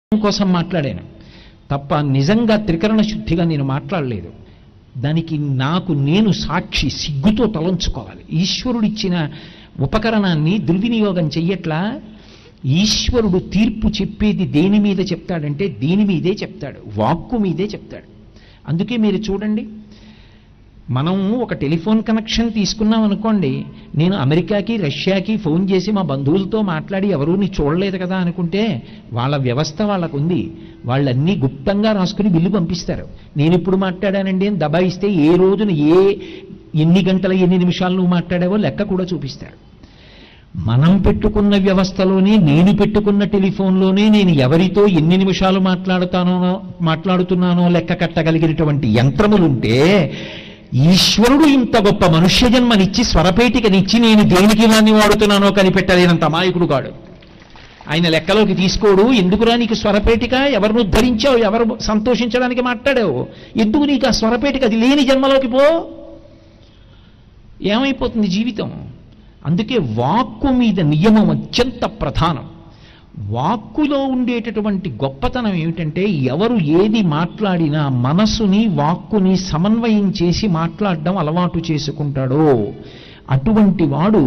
కోసం మాట్లాడాను తప్ప నిజంగా త్రికరణ శుద్ధిగా నేను మాట్లాడలేదు దానికి నాకు నేను సాక్షి సిగ్గుతో తలంచుకోవాలి ఈశ్వరుడిచ్చిన ఉపకరణాన్ని దుర్వినియోగం చెయ్యట్లా ఈశ్వరుడు తీర్పు చెప్పేది దేని మీద చెప్తాడంటే దేని మీదే చెప్తాడు వాక్కు మీదే చెప్తాడు అందుకే మీరు చూడండి మనం ఒక టెలిఫోన్ కనెక్షన్ తీసుకున్నాం అనుకోండి నేను అమెరికాకి రష్యాకి ఫోన్ చేసి మా బంధువులతో మాట్లాడి ఎవరూ నీ చూడలేదు కదా అనుకుంటే వాళ్ళ వ్యవస్థ వాళ్ళకు ఉంది వాళ్ళన్నీ గుప్తంగా రాసుకుని బిల్లు పంపిస్తారు నేను ఇప్పుడు మాట్లాడానండి అని దబాయిస్తే ఏ రోజున ఏ ఎన్ని గంటల ఎన్ని నిమిషాలు నువ్వు మాట్లాడావో లెక్క కూడా చూపిస్తారు మనం పెట్టుకున్న వ్యవస్థలోనే నేను పెట్టుకున్న టెలిఫోన్లోనే నేను ఎవరితో ఎన్ని నిమిషాలు మాట్లాడుతానో మాట్లాడుతున్నానో లెక్క కట్టగలిగినటువంటి యంత్రములుంటే ఈశ్వరుడు ఇంత గొప్ప మనుష్య జన్మనిచ్చి స్వరపేటికనిచ్చి నేను దేనికి ఇలాన్ని వాడుతున్నానో కనిపెట్టలేనంత అమాయకుడు కాడు ఆయన లెక్కలోకి తీసుకోడు ఎందుకురా నీకు స్వరపేటిక ఎవరిని ఉద్ధరించావు ఎవరు సంతోషించడానికి మాట్లాడావు ఎందుకు నీకు ఆ స్వరపేటిక అది లేని జన్మలోకి పో ఏమైపోతుంది జీవితం అందుకే వాక్కు మీద నియమం అత్యంత ప్రధానం వాక్కులో ఉండేటటువంటి గొప్పతనం ఏమిటంటే ఎవరు ఏది మాట్లాడినా మనసుని వాక్కుని సమన్వయం చేసి మాట్లాడడం అలవాటు చేసుకుంటాడో అటువంటి వాడు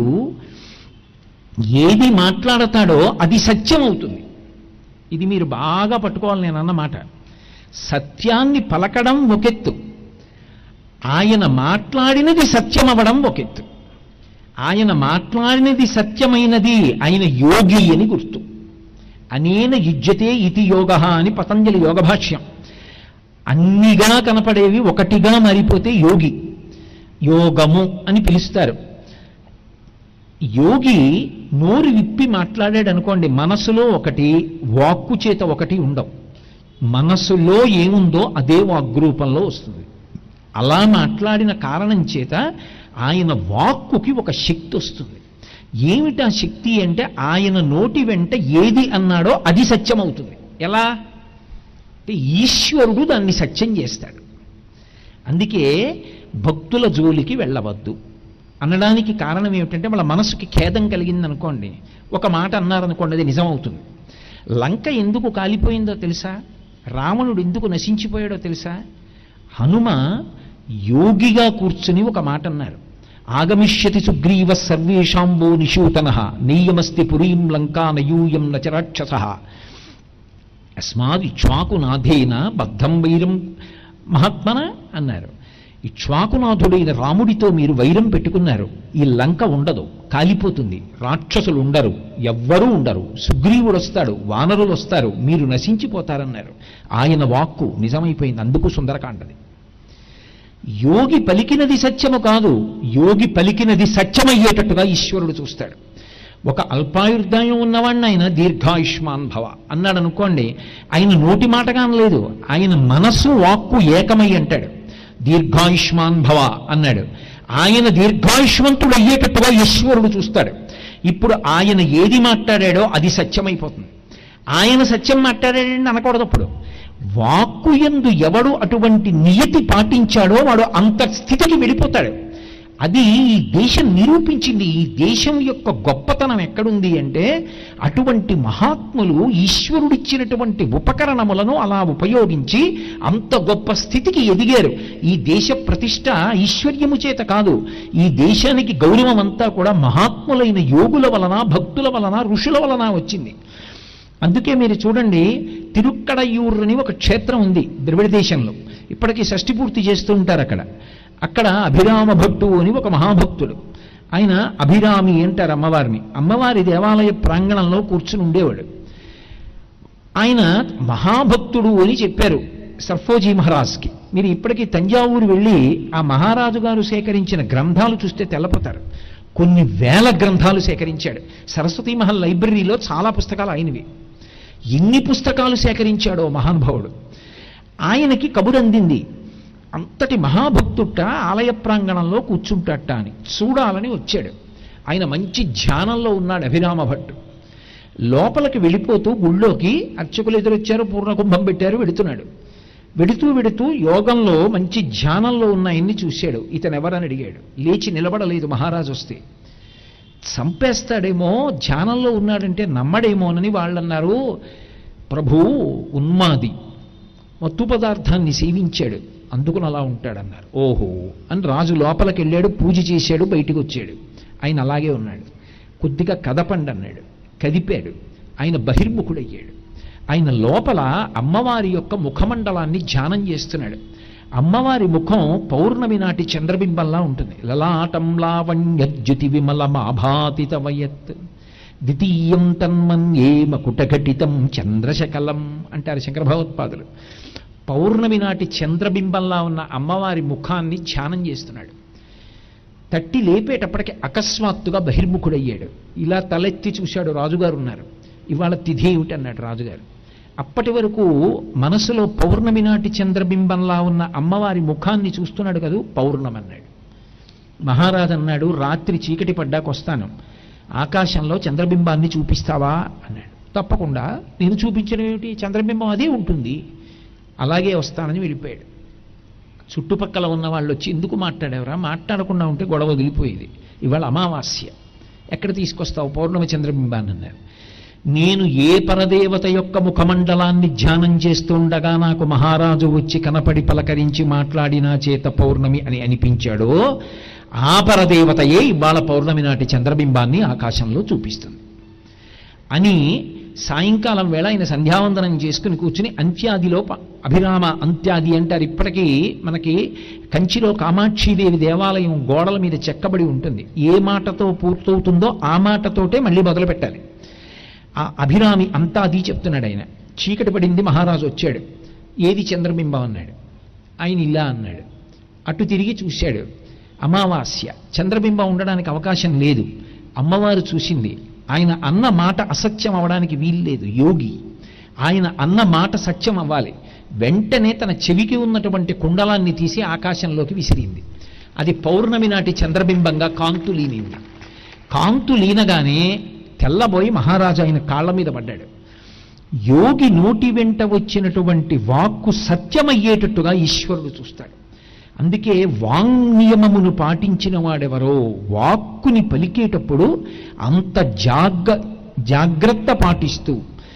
ఏది మాట్లాడతాడో అది సత్యం అవుతుంది ఇది మీరు బాగా పట్టుకోవాలి నేను అన్నమాట సత్యాన్ని పలకడం ఒకెత్తు ఆయన మాట్లాడినది సత్యమవడం ఒకెత్తు ఆయన మాట్లాడినది సత్యమైనది ఆయన యోగి అని గుర్తు అనేన యుజ్యతే ఇతి యోగ అని పతంజలి యోగ భాష్యం అన్నిగా కనపడేవి ఒకటిగా మారిపోతే యోగి యోగము అని పిలుస్తారు యోగి నోరు విప్పి మాట్లాడాడు అనుకోండి మనసులో ఒకటి వాక్కు చేత ఒకటి ఉండవు మనసులో ఏముందో అదే వాగ్రూపంలో వస్తుంది అలా మాట్లాడిన కారణం చేత ఆయన వాక్కుకి ఒక శక్తి వస్తుంది ఏమిటా శక్తి అంటే ఆయన నోటి వెంట ఏది అన్నాడో అది సత్యమవుతుంది ఎలా అంటే ఈశ్వరుడు దాన్ని సత్యం చేస్తాడు అందుకే భక్తుల జోలికి వెళ్ళవద్దు అనడానికి కారణం ఏమిటంటే వాళ్ళ మనసుకి ఖేదం కలిగింది అనుకోండి ఒక మాట అన్నారనుకోండి అది నిజమవుతుంది లంక ఎందుకు కాలిపోయిందో తెలుసా రావణుడు ఎందుకు నశించిపోయాడో తెలుసా హనుమ యోగిగా కూర్చుని ఒక మాట అన్నారు ఆగమిష్యతి సుగ్రీవ సర్వేషాంబో నిశూతన నెయ్యమస్తి పురీం లంకా నయూయం నచరాక్షస అస్మాది ఇక్ష్వాకునాథేన బద్ధం వైరం మహాత్మన అన్నారు ఇక్ష్వాకునాథుడైన రాముడితో మీరు వైరం పెట్టుకున్నారు ఈ లంక ఉండదు కాలిపోతుంది రాక్షసులు ఉండరు ఎవ్వరూ ఉండరు సుగ్రీవుడు వస్తాడు వానరులు వస్తారు మీరు నశించిపోతారన్నారు ఆయన వాక్కు నిజమైపోయింది అందుకు సుందరకాండది యోగి పలికినది సత్యము కాదు యోగి పలికినది సత్యమయ్యేటట్టుగా ఈశ్వరుడు చూస్తాడు ఒక అల్పాయుర్దాయం ఉన్నవాడిని ఆయన దీర్ఘాయుష్మాన్ భవ అన్నాడు అనుకోండి ఆయన నోటి మాటగా అనలేదు ఆయన మనస్సు వాక్కు ఏకమై అంటాడు దీర్ఘాయుష్మాన్ భవ అన్నాడు ఆయన దీర్ఘాయుష్మంతుడు అయ్యేటట్టుగా ఈశ్వరుడు చూస్తాడు ఇప్పుడు ఆయన ఏది మాట్లాడాడో అది సత్యమైపోతుంది ఆయన సత్యం మాట్లాడాడని అనకూడదు అప్పుడు వాక్కు ఎందు ఎవడు అటువంటి నియతి పాటించాడో వాడు అంత స్థితికి వెళ్ళిపోతాడు అది ఈ దేశం నిరూపించింది ఈ దేశం యొక్క గొప్పతనం ఎక్కడుంది అంటే అటువంటి మహాత్ములు ఈశ్వరుడిచ్చినటువంటి ఉపకరణములను అలా ఉపయోగించి అంత గొప్ప స్థితికి ఎదిగారు ఈ దేశ ప్రతిష్ట ఈశ్వర్యము చేత కాదు ఈ దేశానికి గౌరవం అంతా కూడా మహాత్ములైన యోగుల వలన భక్తుల వలన ఋషుల వలన వచ్చింది అందుకే మీరు చూడండి తిరుక్కడయూర్ అని ఒక క్షేత్రం ఉంది ద్రవిడ దేశంలో ఇప్పటికీ షష్ఠి పూర్తి చేస్తూ ఉంటారు అక్కడ అక్కడ అభిరామ భట్టు అని ఒక మహాభక్తుడు ఆయన అభిరామి అంటారు అమ్మవారిని అమ్మవారి దేవాలయ ప్రాంగణంలో కూర్చుని ఉండేవాడు ఆయన మహాభక్తుడు అని చెప్పారు సర్ఫోజీ మహారాజ్కి మీరు ఇప్పటికీ తంజావూరు వెళ్ళి ఆ మహారాజు గారు సేకరించిన గ్రంథాలు చూస్తే తెల్లపోతారు కొన్ని వేల గ్రంథాలు సేకరించాడు సరస్వతీ మహల్ లైబ్రరీలో చాలా పుస్తకాలు ఆయనవి ఎన్ని పుస్తకాలు సేకరించాడో మహానుభావుడు ఆయనకి కబురందింది అంతటి మహాభక్తుట్ట ఆలయ ప్రాంగణంలో కూర్చుంటట అని చూడాలని వచ్చాడు ఆయన మంచి ధ్యానంలో ఉన్నాడు అభిరామ భట్టు లోపలికి వెళ్ళిపోతూ గుళ్ళోకి అర్చకులు ఎదురొచ్చారు పూర్ణకుంభం పెట్టారు వెడుతున్నాడు వెడుతూ వెడుతూ యోగంలో మంచి ధ్యానంలో ఉన్న ఆయన్ని చూశాడు ఇతను ఎవరని అడిగాడు లేచి నిలబడలేదు మహారాజు వస్తే చంపేస్తాడేమో ధ్యానంలో ఉన్నాడంటే నమ్మడేమోనని వాళ్ళన్నారు ప్రభువు ఉన్మాది మత్తు పదార్థాన్ని సేవించాడు అందుకుని అలా ఉంటాడన్నారు ఓహో అని రాజు లోపలికి వెళ్ళాడు పూజ చేశాడు బయటికి వచ్చాడు ఆయన అలాగే ఉన్నాడు కొద్దిగా కదపండి అన్నాడు కదిపాడు ఆయన బహిర్ముఖుడయ్యాడు ఆయన లోపల అమ్మవారి యొక్క ముఖమండలాన్ని ధ్యానం చేస్తున్నాడు అమ్మవారి ముఖం పౌర్ణమి నాటి చంద్రబింబంలా ఉంటుంది లలాటం లావణ్యజ్యుతి విమలమాభాతిత వయత్ ద్వితీయం తన్మన్యే మకుటఘటితం చంద్రశకలం అంటారు శంకర భగవత్పాదులు పౌర్ణమి నాటి చంద్రబింబంలా ఉన్న అమ్మవారి ముఖాన్ని ధ్యానం చేస్తున్నాడు తట్టి లేపేటప్పటికి అకస్మాత్తుగా బహిర్ముఖుడయ్యాడు ఇలా తలెత్తి చూశాడు రాజుగారు ఉన్నారు ఇవాళ తిథి ఏమిటి అన్నాడు రాజుగారు అప్పటి వరకు మనసులో పౌర్ణమి నాటి చంద్రబింబంలా ఉన్న అమ్మవారి ముఖాన్ని చూస్తున్నాడు కదూ పౌర్ణమి అన్నాడు మహారాజు అన్నాడు రాత్రి చీకటి పడ్డాక వస్తాను ఆకాశంలో చంద్రబింబాన్ని చూపిస్తావా అన్నాడు తప్పకుండా నేను చూపించడం ఏమిటి చంద్రబింబం అదే ఉంటుంది అలాగే వస్తానని వెళ్ళిపోయాడు చుట్టుపక్కల ఉన్న వాళ్ళు వచ్చి ఎందుకు మాట్లాడేవరా మాట్లాడకుండా ఉంటే గొడవ వదిలిపోయేది ఇవాళ అమావాస్య ఎక్కడ తీసుకొస్తావు పౌర్ణమి చంద్రబింబాన్ని అన్నారు నేను ఏ పరదేవత యొక్క ముఖమండలాన్ని ధ్యానం చేస్తుండగా నాకు మహారాజు వచ్చి కనపడి పలకరించి మాట్లాడినా చేత పౌర్ణమి అని అనిపించాడో ఆ పరదేవతయే ఇవాళ పౌర్ణమి నాటి చంద్రబింబాన్ని ఆకాశంలో చూపిస్తుంది అని సాయంకాలం వేళ ఆయన సంధ్యావందనం చేసుకుని కూర్చుని అంత్యాదిలో ప- అభిరామ అంత్యాది అంటారు ఇప్పటికీ మనకి కంచిలో కామాక్షీదేవి దేవాలయం గోడల మీద చెక్కబడి ఉంటుంది ఏ మాటతో పూర్తవుతుందో ఆ మాటతోటే మళ్ళీ మొదలు పెట్టాలి ఆ అభిరామి అంతా అది చెప్తున్నాడు ఆయన చీకటి పడింది మహారాజు వచ్చాడు ఏది చంద్రబింబం అన్నాడు ఆయన ఇలా అన్నాడు అటు తిరిగి చూశాడు అమావాస్య చంద్రబింబం ఉండడానికి అవకాశం లేదు అమ్మవారు చూసింది ఆయన అన్న మాట అసత్యం అవడానికి వీల్లేదు యోగి ఆయన అన్న మాట సత్యం అవ్వాలి వెంటనే తన చెవికి ఉన్నటువంటి కుండలాన్ని తీసి ఆకాశంలోకి విసిరింది అది పౌర్ణమి నాటి చంద్రబింబంగా కాంతులీనింది కాంతులీనగానే తెల్లబోయి మహారాజు ఆయన కాళ్ళ మీద పడ్డాడు యోగి నోటి వెంట వచ్చినటువంటి వాక్కు సత్యమయ్యేటట్టుగా ఈశ్వరుడు చూస్తాడు అందుకే వాంగ్నియమమును పాటించిన వాడెవరో వాక్కుని పలికేటప్పుడు అంత జాగ్ర జాగ్రత్త పాటిస్తూ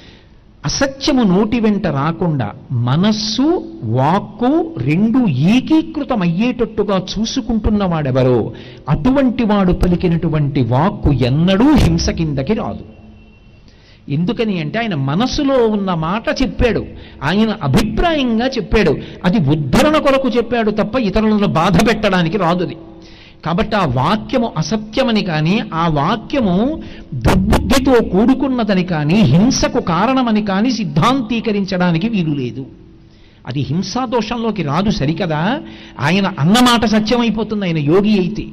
అసత్యము నోటి వెంట రాకుండా మనస్సు వాక్కు రెండు ఏకీకృతం అయ్యేటట్టుగా చూసుకుంటున్న వాడెవరో అటువంటి వాడు పలికినటువంటి వాక్కు ఎన్నడూ హింస కిందకి రాదు ఎందుకని అంటే ఆయన మనసులో ఉన్న మాట చెప్పాడు ఆయన అభిప్రాయంగా చెప్పాడు అది ఉద్ధరణ కొరకు చెప్పాడు తప్ప ఇతరులను బాధ పెట్టడానికి రాదు అది కాబట్టి ఆ వాక్యము అసత్యమని కానీ ఆ వాక్యము దుర్బుద్ధితో కూడుకున్నదని కానీ హింసకు కారణమని కానీ సిద్ధాంతీకరించడానికి వీలు లేదు అది హింసా దోషంలోకి రాదు సరికదా ఆయన అన్నమాట సత్యమైపోతుంది ఆయన యోగి అయితే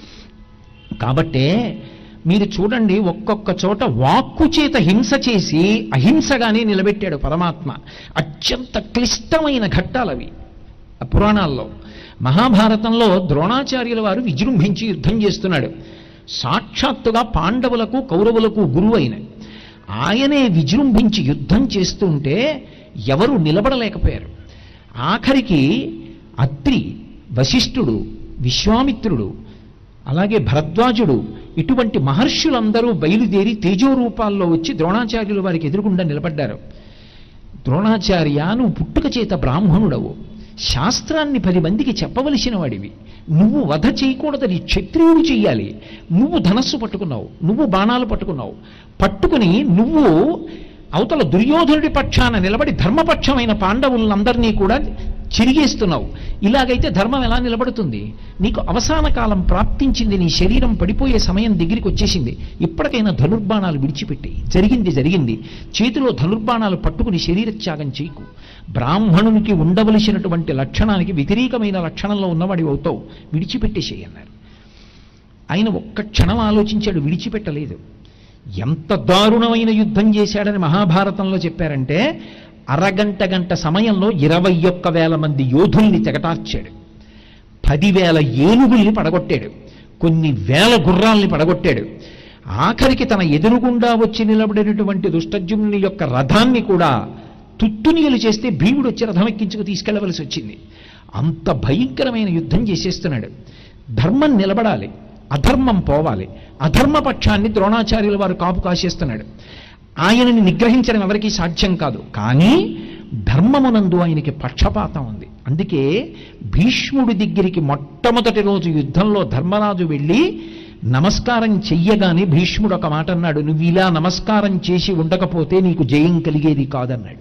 కాబట్టే మీరు చూడండి ఒక్కొక్క చోట వాక్కు చేత హింస చేసి అహింసగానే నిలబెట్టాడు పరమాత్మ అత్యంత క్లిష్టమైన ఘట్టాలవి ఆ పురాణాల్లో మహాభారతంలో ద్రోణాచార్యుల వారు విజృంభించి యుద్ధం చేస్తున్నాడు సాక్షాత్తుగా పాండవులకు కౌరవులకు గురువు అయిన ఆయనే విజృంభించి యుద్ధం చేస్తుంటే ఎవరు నిలబడలేకపోయారు ఆఖరికి అత్రి వశిష్ఠుడు విశ్వామిత్రుడు అలాగే భరద్వాజుడు ఇటువంటి మహర్షులందరూ బయలుదేరి తేజోరూపాల్లో వచ్చి ద్రోణాచార్యుల వారికి ఎదురుగుండా నిలబడ్డారు ద్రోణాచార్య నువ్వు పుట్టుక చేత బ్రాహ్మణుడవు శాస్త్రాన్ని పది మందికి చెప్పవలసిన వాడివి నువ్వు వధ చేయకూడదని క్షత్రియుడు చెయ్యాలి నువ్వు ధనస్సు పట్టుకున్నావు నువ్వు బాణాలు పట్టుకున్నావు పట్టుకుని నువ్వు అవతల దుర్యోధనుడి పక్షాన నిలబడి ధర్మపక్షమైన పాండవులందరినీ కూడా చిరిగేస్తున్నావు ఇలాగైతే ధర్మం ఎలా నిలబడుతుంది నీకు అవసాన కాలం ప్రాప్తించింది నీ శరీరం పడిపోయే సమయం దగ్గరికి వచ్చేసింది ఇప్పటికైనా ధనుర్బాణాలు విడిచిపెట్టి జరిగింది జరిగింది చేతిలో ధనుర్బాణాలు పట్టుకుని శరీరత్యాగం చేయకు బ్రాహ్మణునికి ఉండవలసినటువంటి లక్షణానికి వ్యతిరేకమైన లక్షణంలో ఉన్నవాడి అవుతావు విడిచిపెట్టేసేయి అన్నారు ఆయన ఒక్క క్షణం ఆలోచించాడు విడిచిపెట్టలేదు ఎంత దారుణమైన యుద్ధం చేశాడని మహాభారతంలో చెప్పారంటే అరగంట గంట సమయంలో ఇరవై ఒక్క వేల మంది యోధుల్ని తెగటార్చాడు పదివేల ఏనుగుల్ని పడగొట్టాడు కొన్ని వేల గుర్రాల్ని పడగొట్టాడు ఆఖరికి తన ఎదురుగుండా వచ్చి నిలబడినటువంటి దుష్టజుమ్ని యొక్క రథాన్ని కూడా తుత్తునియలు చేస్తే భీముడు వచ్చి రథం ఎక్కించుకు తీసుకెళ్లవలసి వచ్చింది అంత భయంకరమైన యుద్ధం చేసేస్తున్నాడు ధర్మం నిలబడాలి అధర్మం పోవాలి అధర్మ పక్షాన్ని ద్రోణాచార్యుల వారు కాపు కాసేస్తున్నాడు ఆయనని నిగ్రహించడం ఎవరికీ సాధ్యం కాదు కానీ ధర్మమునందు ఆయనకి పక్షపాతం ఉంది అందుకే భీష్ముడి దగ్గరికి మొట్టమొదటి రోజు యుద్ధంలో ధర్మరాజు వెళ్ళి నమస్కారం చెయ్యగానే భీష్ముడు ఒక మాట అన్నాడు నువ్వు ఇలా నమస్కారం చేసి ఉండకపోతే నీకు జయం కలిగేది కాదన్నాడు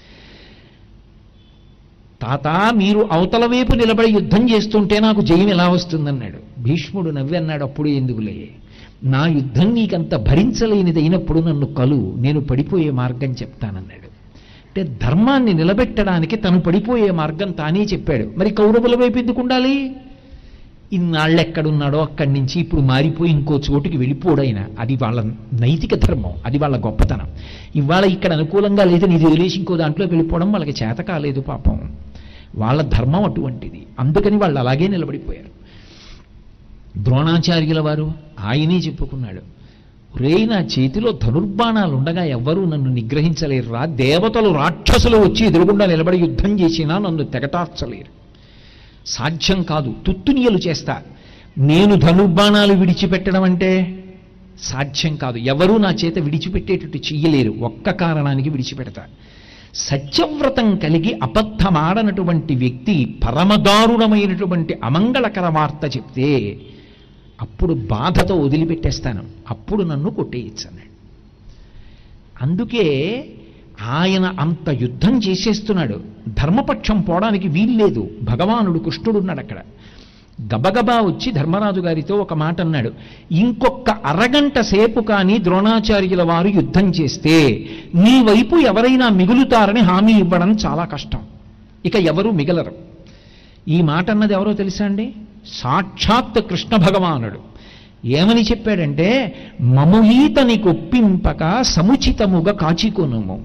తాత మీరు అవతల వైపు నిలబడి యుద్ధం చేస్తుంటే నాకు జయం ఎలా వస్తుందన్నాడు భీష్ముడు నవ్వి అన్నాడు అప్పుడు ఎందుకులే నా యుద్ధం నీకంత భరించలేనిదైనప్పుడు నన్ను కలు నేను పడిపోయే మార్గం చెప్తానన్నాడు అంటే ధర్మాన్ని నిలబెట్టడానికి తను పడిపోయే మార్గం తానే చెప్పాడు మరి కౌరవుల వైపు ఎందుకు ఉండాలి ఇన్నాళ్ళు ఎక్కడున్నాడో అక్కడి నుంచి ఇప్పుడు మారిపోయి ఇంకో చోటుకి వెళ్ళిపోడైనా అది వాళ్ళ నైతిక ధర్మం అది వాళ్ళ గొప్పతనం ఇవాళ ఇక్కడ అనుకూలంగా లేదని ఇది వదిలేసి ఇంకో దాంట్లోకి వెళ్ళిపోవడం వాళ్ళకి చేత కాలేదు పాపం వాళ్ళ ధర్మం అటువంటిది అందుకని వాళ్ళు అలాగే నిలబడిపోయారు ద్రోణాచార్యుల వారు ఆయనే చెప్పుకున్నాడు రే నా చేతిలో ధనుర్బాణాలు ఉండగా ఎవ్వరూ నన్ను నిగ్రహించలేరురా దేవతలు రాక్షసులు వచ్చి ఎదురుగుండా నిలబడి యుద్ధం చేసినా నన్ను తెగటార్చలేరు సాధ్యం కాదు తుత్తునియలు చేస్తా నేను ధనుర్బాణాలు విడిచిపెట్టడం అంటే సాధ్యం కాదు ఎవరూ నా చేత విడిచిపెట్టేటట్టు చెయ్యలేరు ఒక్క కారణానికి విడిచిపెడతా సత్యవ్రతం కలిగి అబద్ధమాడనటువంటి వ్యక్తి పరమదారుణమైనటువంటి అమంగళకర వార్త చెప్తే అప్పుడు బాధతో వదిలిపెట్టేస్తాను అప్పుడు నన్ను కొట్టేయచ్చు అన్నాడు అందుకే ఆయన అంత యుద్ధం చేసేస్తున్నాడు ధర్మపక్షం పోవడానికి వీల్లేదు భగవానుడు కృష్ణుడున్నాడు అక్కడ గబగబా వచ్చి ధర్మరాజు గారితో ఒక మాట అన్నాడు ఇంకొక అరగంట సేపు కానీ ద్రోణాచార్యుల వారు యుద్ధం చేస్తే నీ వైపు ఎవరైనా మిగులుతారని హామీ ఇవ్వడం చాలా కష్టం ఇక ఎవరు మిగలరు ఈ మాట అన్నది ఎవరో తెలుసా అండి సాక్షాత్ కృష్ణ భగవానుడు ఏమని చెప్పాడంటే మముహీతని కొప్పింపక సముచితముగా కాచికొనుము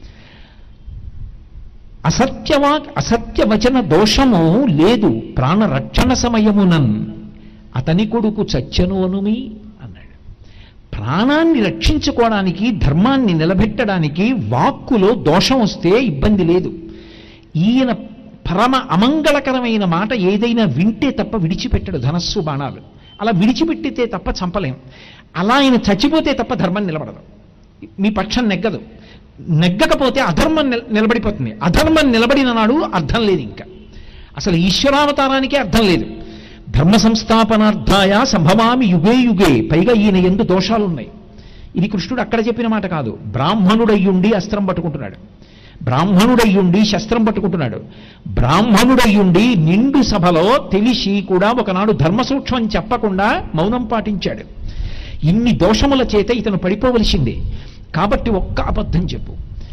అసత్యవా అసత్యవచన దోషము లేదు ప్రాణరక్షణ సమయమునన్ అతని కొడుకు చచ్చనోనుమి అన్నాడు ప్రాణాన్ని రక్షించుకోవడానికి ధర్మాన్ని నిలబెట్టడానికి వాక్కులో దోషం వస్తే ఇబ్బంది లేదు ఈయన పరమ అమంగళకరమైన మాట ఏదైనా వింటే తప్ప విడిచిపెట్టడు ధనస్సు బాణాలు అలా విడిచిపెట్టితే తప్ప చంపలేం అలా ఆయన చచ్చిపోతే తప్ప ధర్మం నిలబడదు మీ పక్షం నెగ్గదు నెగ్గకపోతే అధర్మం నిల- నిలబడిపోతుంది అధర్మం నిలబడిన నాడు అర్థం లేదు ఇంకా అసలు ఈశ్వరావతారానికే అర్థం లేదు ధర్మ సంస్థాపనార్థాయ సంభవామి యుగే యుగే పైగా ఈయన ఎందు దోషాలున్నాయి ఇది కృష్ణుడు అక్కడ చెప్పిన మాట కాదు బ్రాహ్మణుడయ్యుండి అస్త్రం పట్టుకుంటున్నాడు బ్రాహ్మణుడయ్యుండి శస్త్రం పట్టుకుంటున్నాడు బ్రాహ్మణుడయ్యుండి నిండు సభలో తెలిసి కూడా ఒకనాడు ధర్మ సూక్ష్మం చెప్పకుండా మౌనం పాటించాడు ఇన్ని దోషముల చేత ఇతను పడిపోవలసిందే కాబట్టి ఒక్క అబద్ధం చెప్పు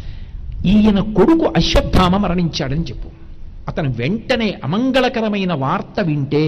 ఈయన కొడుకు అశ్వత్థామ మరణించాడని చెప్పు అతను వెంటనే అమంగళకరమైన వార్త వింటే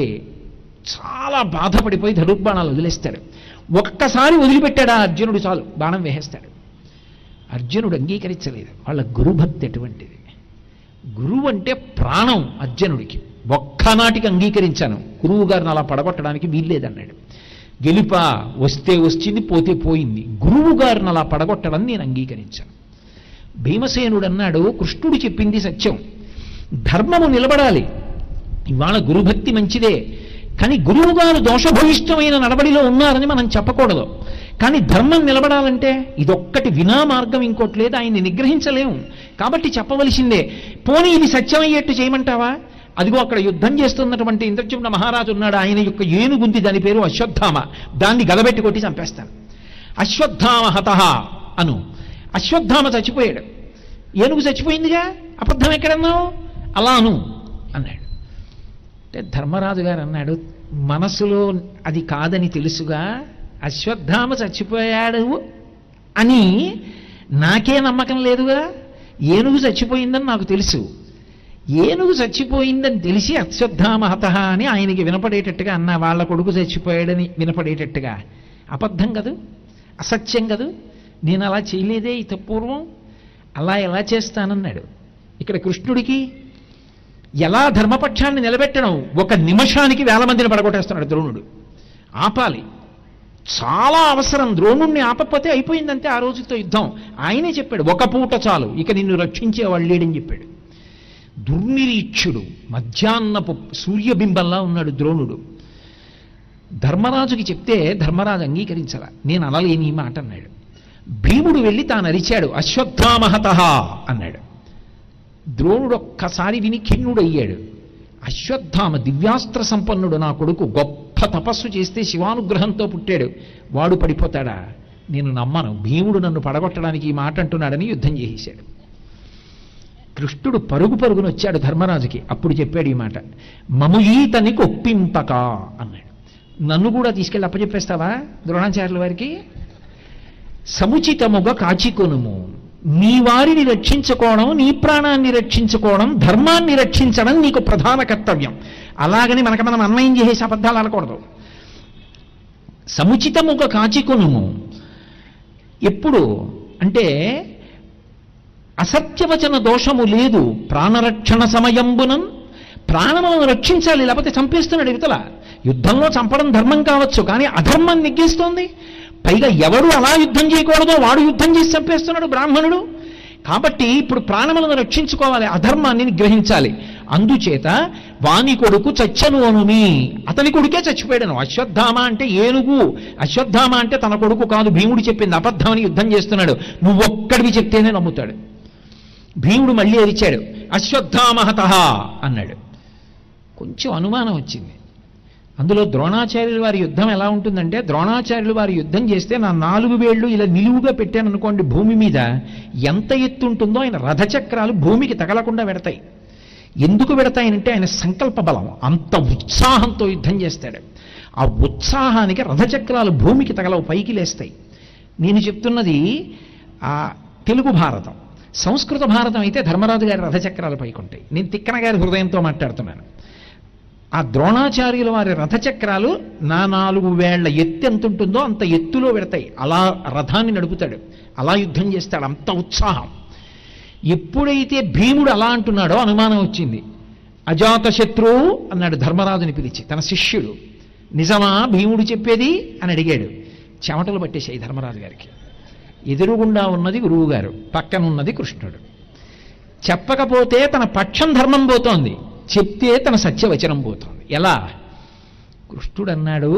చాలా బాధపడిపోయి ధనుర్బాణాలు వదిలేస్తాడు ఒక్కసారి వదిలిపెట్టాడా అర్జునుడు చాలు బాణం వేసేస్తాడు అర్జునుడు అంగీకరించలేదు వాళ్ళ గురుభక్తి ఎటువంటిది గురువు అంటే ప్రాణం అర్జునుడికి ఒక్కనాటికి అంగీకరించాను గురువు గారిని అలా పడగొట్టడానికి వీల్లేదన్నాడు గెలుపా వస్తే వచ్చింది పోతే పోయింది గురువు గారిని అలా పడగొట్టడం నేను అంగీకరించాను భీమసేనుడు అన్నాడు కృష్ణుడు చెప్పింది సత్యం ధర్మము నిలబడాలి ఇవాళ గురుభక్తి మంచిదే కానీ గురువు గారు దోషభూయిష్టమైన నడబడిలో ఉన్నారని మనం చెప్పకూడదు కానీ ధర్మం నిలబడాలంటే ఇదొక్కటి వినా మార్గం ఇంకోటి లేదు ఆయన్ని నిగ్రహించలేము కాబట్టి చెప్పవలసిందే పోనీ ఇది సత్యమయ్యేట్టు చేయమంటావా అదిగో అక్కడ యుద్ధం చేస్తున్నటువంటి ఇంద్రచుమ్న మహారాజు ఉన్నాడు ఆయన యొక్క ఏనుగుంది దాని పేరు అశ్వత్థామ దాన్ని గదబెట్టి కొట్టి చంపేస్తాను అశ్వత్థామ హతః అను అశ్వత్థామ చచ్చిపోయాడు ఏనుగు చచ్చిపోయిందిగా అబద్ధం ఎక్కడన్నావు అలా అను అన్నాడు అంటే ధర్మరాజు గారు అన్నాడు మనసులో అది కాదని తెలుసుగా అశ్వత్థామ చచ్చిపోయాడు అని నాకే నమ్మకం లేదుగా ఏనుగు చచ్చిపోయిందని నాకు తెలుసు ఏనుగు చచ్చిపోయిందని తెలిసి అశ్వత్థామ హతః అని ఆయనకి వినపడేటట్టుగా అన్న వాళ్ళ కొడుకు చచ్చిపోయాడని వినపడేటట్టుగా అబద్ధం కదూ అసత్యం కదూ నేను అలా చేయలేదే ఇత పూర్వం అలా ఎలా చేస్తానన్నాడు ఇక్కడ కృష్ణుడికి ఎలా ధర్మపక్షాన్ని నిలబెట్టడం ఒక నిమిషానికి వేల మందిని పడగొట్టేస్తున్నాడు ద్రోణుడు ఆపాలి చాలా అవసరం ద్రోణుణ్ణి ఆపకపోతే అయిపోయిందంతే ఆ రోజుతో యుద్ధం ఆయనే చెప్పాడు ఒక పూట చాలు ఇక నిన్ను రక్షించేవాళ్ళు లేడని చెప్పాడు దుర్నిరీక్షుడు మధ్యాహ్నపు సూర్యబింబంలా ఉన్నాడు ద్రోణుడు ధర్మరాజుకి చెప్తే ధర్మరాజు అంగీకరించలా నేను అనలేని ఈ మాట అన్నాడు భీముడు వెళ్ళి తాను అరిచాడు అశ్వత్థామహత అన్నాడు ద్రోణుడు ఒక్కసారి విని ఖిన్నుడయ్యాడు అశ్వత్థామ దివ్యాస్త్ర సంపన్నుడు నా కొడుకు గొప్ప తపస్సు చేస్తే శివానుగ్రహంతో పుట్టాడు వాడు పడిపోతాడా నేను నమ్మను భీముడు నన్ను పడగొట్టడానికి ఈ మాట అంటున్నాడని యుద్ధం చేసేశాడు కృష్ణుడు పరుగు పరుగున వచ్చాడు ధర్మరాజుకి అప్పుడు చెప్పాడు ఈ మాట మము ఈతనికి ఒప్పింపక అన్నాడు నన్ను కూడా తీసుకెళ్ళి అప్పచెప్పేస్తావా ద్రోణాచార్యుల వారికి సముచితముగా కాచికొనుము నీ వారిని రక్షించుకోవడం నీ ప్రాణాన్ని రక్షించుకోవడం ధర్మాన్ని రక్షించడం నీకు ప్రధాన కర్తవ్యం అలాగని మనకు మనం అన్వయం చేసే అబద్ధాలు అనకూడదు సముచితముగా కాచికొనుము ఎప్పుడు అంటే అసత్యవచన దోషము లేదు ప్రాణరక్షణ సమయంబునం ప్రాణములను రక్షించాలి లేకపోతే చంపేస్తున్నాడు ఇవతల యుద్ధంలో చంపడం ధర్మం కావచ్చు కానీ అధర్మం నెగ్గిస్తోంది పైగా ఎవడు అలా యుద్ధం చేయకూడదో వాడు యుద్ధం చేసి చంపేస్తున్నాడు బ్రాహ్మణుడు కాబట్టి ఇప్పుడు ప్రాణములను రక్షించుకోవాలి అధర్మాన్ని నిగ్రహించాలి అందుచేత వాని కొడుకు చచ్చను అనుమి అతని కొడుకే చచ్చిపోయాడను అశ్వత్థామ అంటే ఏనుగు అశ్వత్థామ అంటే తన కొడుకు కాదు భీముడు చెప్పింది అబద్ధమని యుద్ధం చేస్తున్నాడు నువ్వొక్కడివి చెప్తేనే నమ్ముతాడు భీముడు మళ్ళీ అరిచాడు అశ్వత్థామహత అన్నాడు కొంచెం అనుమానం వచ్చింది అందులో ద్రోణాచార్యుల వారి యుద్ధం ఎలా ఉంటుందంటే ద్రోణాచార్యులు వారి యుద్ధం చేస్తే నా నాలుగు వేళ్ళు ఇలా నిలువుగా పెట్టాను అనుకోండి భూమి మీద ఎంత ఎత్తు ఉంటుందో ఆయన రథచక్రాలు భూమికి తగలకుండా పెడతాయి ఎందుకు పెడతాయనంటే ఆయన సంకల్ప బలం అంత ఉత్సాహంతో యుద్ధం చేస్తాడు ఆ ఉత్సాహానికి రథచక్రాలు భూమికి తగలవు పైకి లేస్తాయి నేను చెప్తున్నది ఆ తెలుగు భారతం సంస్కృత భారతం అయితే ధర్మరాజు గారి రథచక్రాలు పైకి ఉంటాయి నేను తిక్కన గారి హృదయంతో మాట్లాడుతున్నాను ఆ ద్రోణాచార్యుల వారి రథచక్రాలు నా నాలుగు వేళ్ల ఎత్తు ఎంత ఉంటుందో అంత ఎత్తులో పెడతాయి అలా రథాన్ని నడుపుతాడు అలా యుద్ధం చేస్తాడు అంత ఉత్సాహం ఎప్పుడైతే భీముడు అలా అంటున్నాడో అనుమానం వచ్చింది అజాతశత్రువు అన్నాడు ధర్మరాజుని పిలిచి తన శిష్యుడు నిజమా భీముడు చెప్పేది అని అడిగాడు చెమటలు పట్టేశాయి ధర్మరాజు గారికి ఎదురుగుండా ఉన్నది గురువుగారు పక్కనున్నది కృష్ణుడు చెప్పకపోతే తన పక్షం ధర్మం పోతోంది చెప్తే తన సత్యవచనం పోతోంది ఎలా కృష్ణుడు అన్నాడు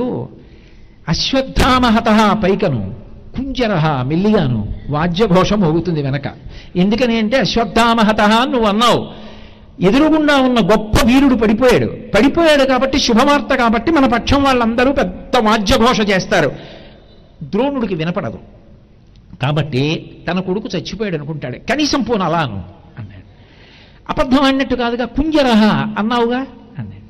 అశ్వత్థామహత పైకను కుంజరహ మెల్లిగాను వాద్యఘోష మోగుతుంది వెనక ఎందుకని అంటే అశ్వత్థామహత నువ్వు అన్నావు ఎదురుగుండా ఉన్న గొప్ప వీరుడు పడిపోయాడు పడిపోయాడు కాబట్టి శుభవార్త కాబట్టి మన పక్షం వాళ్ళందరూ పెద్ద వాద్యఘోష చేస్తారు ద్రోణుడికి వినపడదు కాబట్టి తన కొడుకు చచ్చిపోయాడు అనుకుంటాడు కనీసం పోను అలాను అన్నాడు అబద్ధం అన్నట్టు కాదుగా కుంజరహ అన్నావుగా అన్నాడు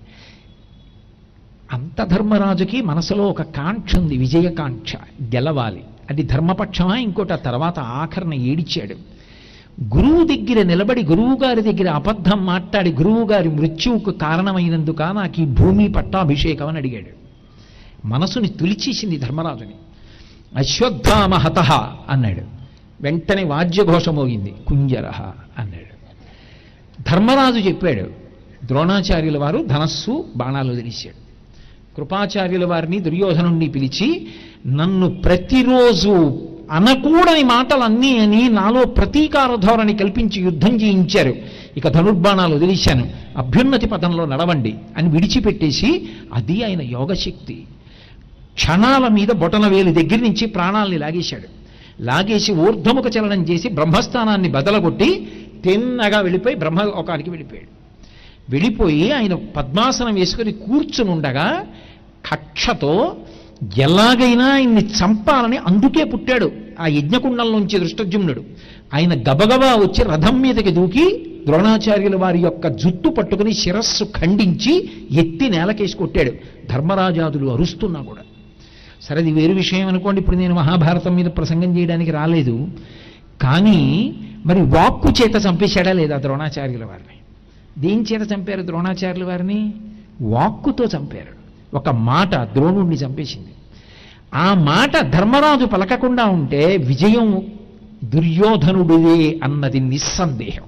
అంత ధర్మరాజుకి మనసులో ఒక కాంక్ష ఉంది విజయకాంక్ష గెలవాలి అది ధర్మపక్షమా ఇంకోటి ఆ తర్వాత ఆఖరణ ఏడిచాడు గురువు దగ్గర నిలబడి గురువు గారి దగ్గర అబద్ధం మాట్లాడి గురువు గారి మృత్యువుకు కారణమైనందుక నాకు ఈ భూమి పట్టాభిషేకం అని అడిగాడు మనసుని తులిచేసింది ధర్మరాజుని అశ్వత్థామహత అన్నాడు వెంటనే వాద్యఘోష మోగింది కుంజరహ అన్నాడు ధర్మరాజు చెప్పాడు ద్రోణాచార్యుల వారు ధనస్సు బాణాలు వదిలేశాడు కృపాచార్యుల వారిని దుర్యోధనుణ్ణి పిలిచి నన్ను ప్రతిరోజు అనకూడని మాటలన్నీ అని నాలో ప్రతీకార ధోరణి కల్పించి యుద్ధం చేయించారు ఇక ధనుర్బాణాలు వదిలేశాను అభ్యున్నతి పదంలో నడవండి అని విడిచిపెట్టేసి అది ఆయన యోగశక్తి క్షణాల మీద బొటన వేలు దగ్గర నుంచి ప్రాణాల్ని లాగేశాడు లాగేసి ఊర్ధముఖ చలనం చేసి బ్రహ్మస్థానాన్ని బదలగొట్టి తిన్నగా వెళ్ళిపోయి బ్రహ్మలోకానికి వెళ్ళిపోయాడు వెళ్ళిపోయి ఆయన పద్మాసనం వేసుకొని కూర్చునుండగా కక్షతో ఎలాగైనా ఆయన్ని చంపాలని అందుకే పుట్టాడు ఆ యజ్ఞకుండంలోంచి దృష్టజుమ్నుడు ఆయన గబగబా వచ్చి రథం మీదకి దూకి ద్రోణాచార్యుల వారి యొక్క జుట్టు పట్టుకుని శిరస్సు ఖండించి ఎత్తి నేలకేసి కొట్టాడు ధర్మరాజాదులు అరుస్తున్నా కూడా సరే అది వేరు విషయం అనుకోండి ఇప్పుడు నేను మహాభారతం మీద ప్రసంగం చేయడానికి రాలేదు కానీ మరి వాక్కు చేత చంపేశాడా లేదా ద్రోణాచార్యుల వారిని దేని చేత చంపారు ద్రోణాచార్యుల వారిని వాక్కుతో చంపారు ఒక మాట ద్రోణుణ్ణి చంపేసింది ఆ మాట ధర్మరాజు పలకకుండా ఉంటే విజయం దుర్యోధనుడిదే అన్నది నిస్సందేహం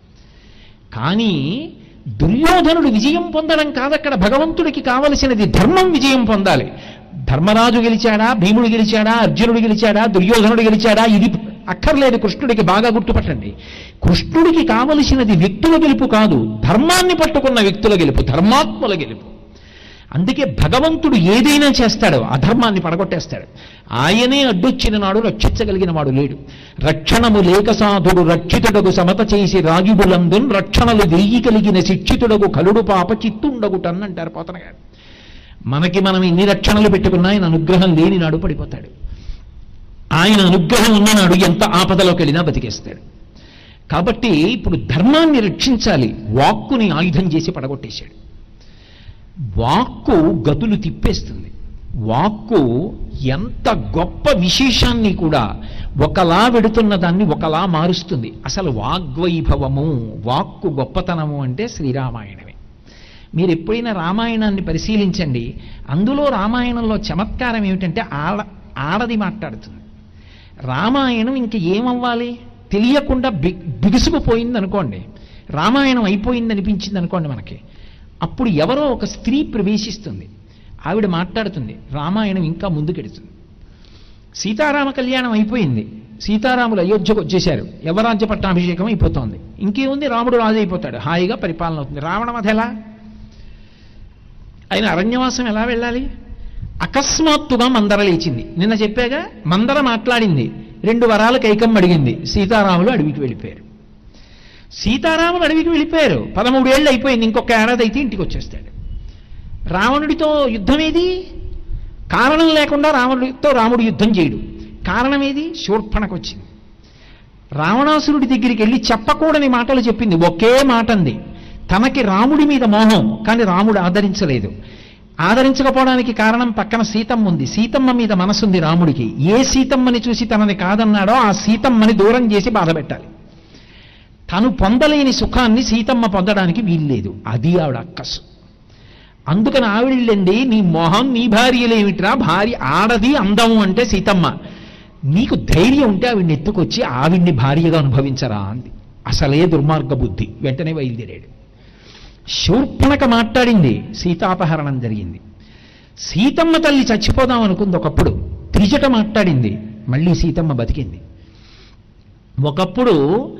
కానీ దుర్యోధనుడు విజయం పొందడం కాదక్కడ భగవంతుడికి కావలసినది ధర్మం విజయం పొందాలి ధర్మరాజు గెలిచాడా భీముడు గెలిచాడా అర్జునుడు గెలిచాడా దుర్యోధనుడు గెలిచాడా ఇది అక్కర్లేదు కృష్ణుడికి బాగా గుర్తుపట్టండి కృష్ణుడికి కావలసినది వ్యక్తుల గెలుపు కాదు ధర్మాన్ని పట్టుకున్న వ్యక్తుల గెలుపు ధర్మాత్ముల గెలుపు అందుకే భగవంతుడు ఏదైనా చేస్తాడు అధర్మాన్ని పడగొట్టేస్తాడు ఆయనే అడ్డొచ్చిన నాడు రక్షించగలిగిన వాడు లేడు రక్షణము లేక సాధుడు రక్షితుడగు సమత చేసి రాగిబులందున్ రక్షణలు వెయ్యి కలిగిన శిక్షితుడగు కలుడు పాప చిత్తుండగుటన్ అంటారు పోతన గారు మనకి మనం ఇన్ని రక్షణలు పెట్టుకున్నా ఆయన అనుగ్రహం లేని నాడు పడిపోతాడు ఆయన అనుగ్రహం ఉన్ననాడు ఎంత ఆపదలోకి వెళ్ళినా బతికేస్తాడు కాబట్టి ఇప్పుడు ధర్మాన్ని రక్షించాలి వాక్కుని ఆయుధం చేసి పడగొట్టేశాడు వాక్కు గతులు తిప్పేస్తుంది వాక్కు ఎంత గొప్ప విశేషాన్ని కూడా ఒకలా వెడుతున్న దాన్ని ఒకలా మారుస్తుంది అసలు వాగ్వైభవము వాక్కు గొప్పతనము అంటే శ్రీరామాయణమే మీరు ఎప్పుడైనా రామాయణాన్ని పరిశీలించండి అందులో రామాయణంలో చమత్కారం ఏమిటంటే ఆడ ఆడది మాట్లాడుతుంది రామాయణం ఇంక ఏమవ్వాలి తెలియకుండా బి బిగుసుకుపోయింది అనుకోండి రామాయణం అయిపోయింది అనిపించింది అనుకోండి మనకి అప్పుడు ఎవరో ఒక స్త్రీ ప్రవేశిస్తుంది ఆవిడ మాట్లాడుతుంది రామాయణం ఇంకా ముందుకెడుతుంది సీతారామ కళ్యాణం అయిపోయింది సీతారాములు అయోధ్యకు వచ్చేశారు యవరాజ్య పట్టాభిషేకం అయిపోతోంది ఇంకేముంది రాముడు రాజు అయిపోతాడు హాయిగా పరిపాలన అవుతుంది రావణవధ ఎలా ఆయన అరణ్యవాసం ఎలా వెళ్ళాలి అకస్మాత్తుగా మందర లేచింది నిన్న చెప్పాగా మందర మాట్లాడింది రెండు వరాలు కైకమ్మ అడిగింది సీతారాములు అడవికి వెళ్ళిపోయారు సీతారాములు అడవికి వెళ్ళిపోయారు పదమూడేళ్ళు అయిపోయింది ఇంకొక ఏడాది అయితే ఇంటికి వచ్చేస్తాడు రావణుడితో యుద్ధం ఏది కారణం లేకుండా రావణుడితో రాముడు యుద్ధం చేయడు కారణం ఏది శూర్పణకు వచ్చింది రావణాసురుడి దగ్గరికి వెళ్ళి చెప్పకూడని మాటలు చెప్పింది ఒకే మాట అంది తనకి రాముడి మీద మోహం కానీ రాముడు ఆదరించలేదు ఆదరించకపోవడానికి కారణం పక్కన సీతమ్మ ఉంది సీతమ్మ మీద మనసుంది రాముడికి ఏ సీతమ్మని చూసి తనని కాదన్నాడో ఆ సీతమ్మని దూరం చేసి బాధ పెట్టాలి తను పొందలేని సుఖాన్ని సీతమ్మ పొందడానికి వీల్లేదు అది ఆవిడ అక్కసు అందుకని ఆవిడండి నీ మొహం నీ భార్యలేమిట్రా భార్య ఆడది అందము అంటే సీతమ్మ నీకు ధైర్యం ఉంటే ఆవిడ్ని ఎత్తుకొచ్చి ఆవిడ్ని భార్యగా అనుభవించరా అంది అసలే దుర్మార్గ బుద్ధి వెంటనే బయలుదేరాడు శూర్పణక మాట్లాడింది సీతాపహరణం జరిగింది సీతమ్మ తల్లి చచ్చిపోదాం అనుకుంది ఒకప్పుడు త్రిజట మాట్లాడింది మళ్ళీ సీతమ్మ బతికింది ఒకప్పుడు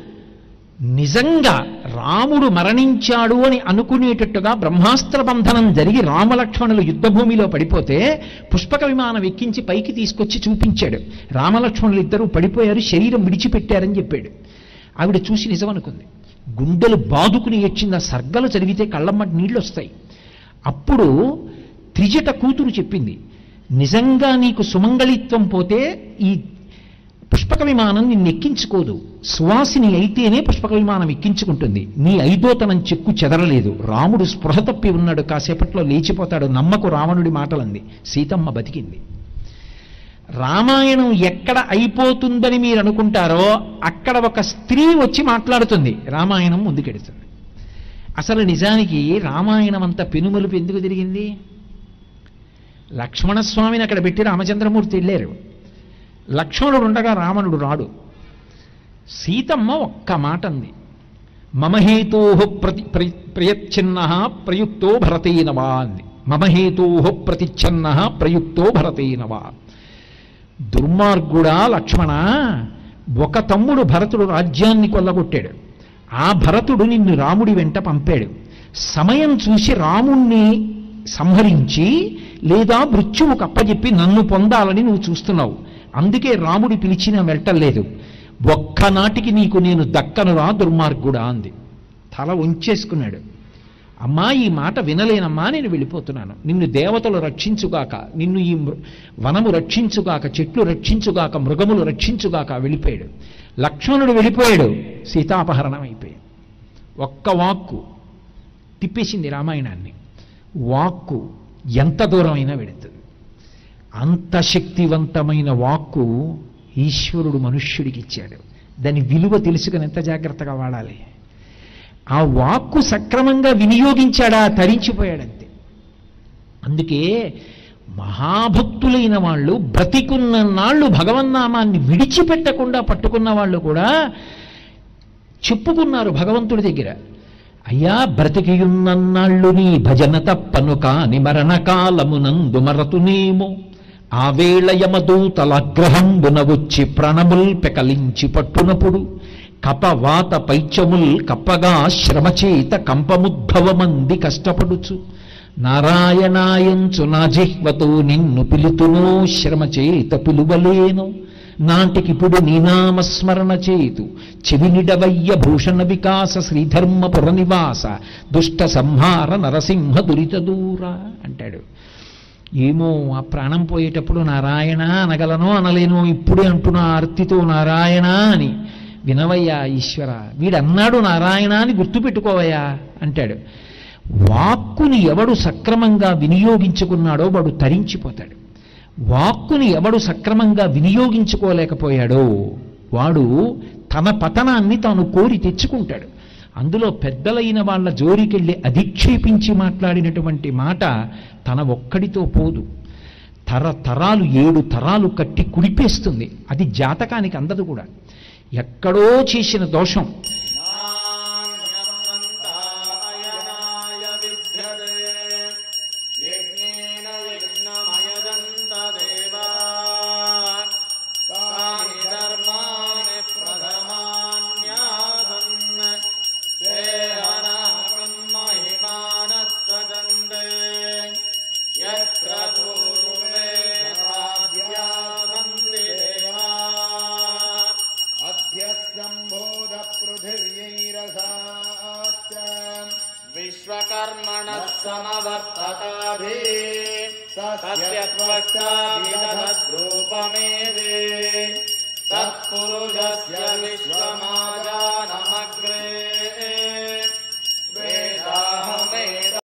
నిజంగా రాముడు మరణించాడు అని అనుకునేటట్టుగా బ్రహ్మాస్త్ర బంధనం జరిగి రామలక్ష్మణులు యుద్ధభూమిలో పడిపోతే పుష్పక విమానం ఎక్కించి పైకి తీసుకొచ్చి చూపించాడు రామలక్ష్మణులు ఇద్దరూ పడిపోయారు శరీరం విడిచిపెట్టారని చెప్పాడు ఆవిడ చూసి నిజం అనుకుంది గుండెలు బాదుకుని ఏడ్చింది ఆ సర్గలు చదివితే కళ్ళమ్మటి నీళ్ళు వస్తాయి అప్పుడు త్రిజట కూతురు చెప్పింది నిజంగా నీకు సుమంగళిత్వం పోతే ఈ పుష్పక విమానం నిన్ను ఎక్కించుకోదు సువాసిని అయితేనే పుష్పక విమానం ఎక్కించుకుంటుంది నీ ఐదోతనం చెక్కు చెదరలేదు రాముడు స్పృహ తప్పి ఉన్నాడు కాసేపట్లో లేచిపోతాడు నమ్మకు రావణుడి మాటలంది సీతమ్మ బతికింది రామాయణం ఎక్కడ అయిపోతుందని మీరు అనుకుంటారో అక్కడ ఒక స్త్రీ వచ్చి మాట్లాడుతుంది రామాయణం ముందుకెడుతుంది అసలు నిజానికి రామాయణం అంత పెనుమలుపు ఎందుకు తిరిగింది లక్ష్మణస్వామిని అక్కడ పెట్టి రామచంద్రమూర్తి వెళ్ళారు లక్ష్మణుడు ఉండగా రావణుడు రాడు సీతమ్మ ఒక్క మాట అంది మమహేతో ప్రతి ప్రి- ప్రయచ్ఛిన్న ప్రయుక్తో భరతేనవా అంది మమహేతో ప్రతిచ్ఛిన్న ప్రయుక్తో భరతేనవా దుర్మార్గుడా లక్ష్మణ ఒక తమ్ముడు భరతుడు రాజ్యాన్ని కొల్లగొట్టాడు ఆ భరతుడు నిన్ను రాముడి వెంట పంపాడు సమయం చూసి రాముణ్ణి సంహరించి లేదా మృత్యువు కప్పజెప్పి నన్ను పొందాలని నువ్వు చూస్తున్నావు అందుకే రాముడి పిలిచిన వెళ్ళటలేదు ఒక్కనాటికి నీకు నేను దక్కనురా దుర్మార్గుడా అంది తల ఉంచేసుకున్నాడు అమ్మా ఈ మాట వినలేనమ్మా నేను వెళ్ళిపోతున్నాను నిన్ను దేవతలు రక్షించుగాక నిన్ను ఈ మృ- వనము రక్షించుగాక చెట్లు రక్షించుగాక మృగములు రక్షించుగాక వెళ్ళిపోయాడు లక్ష్మణుడు వెళ్ళిపోయాడు సీతాపహరణం అయిపోయాడు ఒక్క వాక్కు తిప్పేసింది రామాయణాన్ని వాక్కు ఎంత దూరమైనా వెళుతుంది అంత శక్తివంతమైన వాక్కు ఈశ్వరుడు మనుష్యుడికి ఇచ్చాడు దాని విలువ తెలుసుకుని ఎంత జాగ్రత్తగా వాడాలి ఆ వాక్కు సక్రమంగా వినియోగించాడా తరించిపోయాడంతే అందుకే మహాభక్తులైన వాళ్ళు బ్రతికున్న నాళ్ళు భగవన్నామాన్ని విడిచిపెట్టకుండా పట్టుకున్న వాళ్ళు కూడా చెప్పుకున్నారు భగవంతుడి దగ్గర అయ్యా బ్రతికియున్నన్నాళ్ళు నీ భజన తప్పను కాని మరణకాలమునందు మరతునేమో ఆ వేళ యమదూతలగ్రహంబున వచ్చి ప్రణముల్ పెకలించి పట్టునప్పుడు కపవాత పైచముల్ కప్పగా శ్రమచేత కంపముద్భవమంది కష్టపడుచు నారాయణాయంచు నా జిహ్వతో నిన్ను పిలుతునో శ్రమ చేత పిలువలేను నాటికిప్పుడు నీనామస్మరణ చేతు చెవినిడవయ్య భూషణ వికాస శ్రీధర్మపుర నివాస దుష్ట సంహార నరసింహ దురిత దూర అంటాడు ఏమో ఆ ప్రాణం పోయేటప్పుడు నారాయణ అనగలనో అనలేనో ఇప్పుడే అంటున్నా ఆర్తితో నారాయణ అని వినవయ్యా ఈశ్వర వీడన్నాడు నారాయణ అని గుర్తుపెట్టుకోవయ్యా అంటాడు వాక్కుని ఎవడు సక్రమంగా వినియోగించుకున్నాడో వాడు తరించిపోతాడు వాక్కుని ఎవడు సక్రమంగా వినియోగించుకోలేకపోయాడో వాడు తన పతనాన్ని తాను కోరి తెచ్చుకుంటాడు అందులో పెద్దలైన వాళ్ళ జోరికెళ్ళి అధిక్షేపించి మాట్లాడినటువంటి మాట తన ఒక్కడితో పోదు తరతరాలు ఏడు తరాలు కట్టి కుడిపేస్తుంది అది జాతకానికి అందదు కూడా ఎక్కడో చేసిన దోషం నాణ్యమంతాయనాయ విద్యతే యజ్ఞేన యజ్ఞమయజంత దేవా తాని ధర్మాని ప్రథమాన్యాసన్ తేహనాకం మహిమానః సజంతే యత్ర పూర్వే సాధ్యాసంతి దేవా अध्यसम्भोधपृथिव्यैरसाश्च विश्वकर्मणः समवर्तताभिः तस्य त्वष्टाभिदधद्रूपमेवे तत्पुरुषस्य विश्वमाद